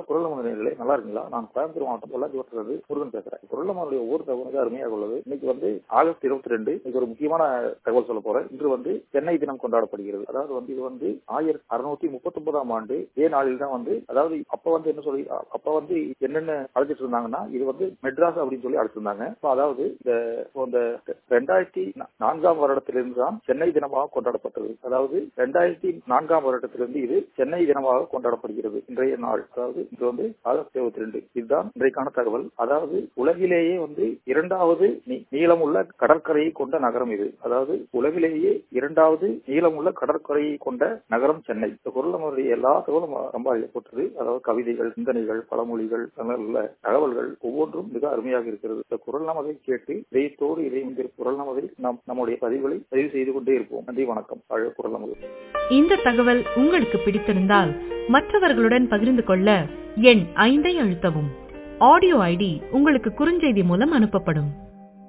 வணக்கம் குரல் மனிதர்களே நல்லா இருக்கீங்களா நான் கோயம்புத்தூர் மாவட்டம் பொள்ளாச்சி வட்டத்திலிருந்து முருகன் பேசுறேன் குரல் மனுடைய ஒவ்வொரு தகவலுக்கு அருமையாக உள்ளது இன்னைக்கு வந்து ஆகஸ்ட் இருபத்தி ரெண்டு இன்னைக்கு ஒரு முக்கியமான தகவல் சொல்ல போறேன் இன்று வந்து சென்னை தினம் கொண்டாடப்படுகிறது அதாவது வந்து இது வந்து ஆயிரத்தி அறுநூத்தி முப்பத்தி ஒன்பதாம் ஆண்டு இதே நாளில் தான் வந்து அதாவது அப்ப வந்து என்ன சொல்லி அப்ப வந்து என்னென்ன அழைச்சிட்டு இருந்தாங்கன்னா இது வந்து மெட்ராஸ் அப்படின்னு சொல்லி அழைச்சிருந்தாங்க அதாவது இந்த இந்த ரெண்டாயிரத்தி நான்காம் வருடத்திலிருந்து தான் சென்னை தினமாக கொண்டாடப்பட்டது அதாவது ரெண்டாயிரத்தி நான்காம் வருடத்திலிருந்து இது சென்னை தினமாக கொண்டாடப்படுகிறது இன்றைய நாள் அதாவது இது வந்து ஆகஸ்ட் இருபத்தி ரெண்டு இதுதான் இன்றைக்கான தகவல் அதாவது உலகிலேயே வந்து இரண்டாவது நீளமுள்ள கடற்கரையை கொண்ட நகரம் இது அதாவது உலகிலேயே இரண்டாவது நீளமுள்ள கடற்கரையை கொண்ட நகரம் சென்னை இந்த குரல் நம்மளுடைய எல்லா தகவலும் ரொம்ப அறியப்பட்டது அதாவது கவிதைகள் சிந்தனைகள் பழமொழிகள் உள்ள தகவல்கள் ஒவ்வொன்றும் மிக அருமையாக இருக்கிறது இந்த குரல் நமதை கேட்டு இதயத்தோடு இதயம் குரல் நமதை நாம் நம்முடைய பதிவுகளை பதிவு செய்து கொண்டே இருப்போம் நன்றி வணக்கம் பழைய குரல் நமது இந்த தகவல் உங்களுக்கு பிடித்திருந்தால் மற்றவர்களுடன் பகிர்ந்து கொள்ள எண் ஐந்தை அழுத்தவும் ஆடியோ ஐடி உங்களுக்கு குறுஞ்செய்தி மூலம் அனுப்பப்படும்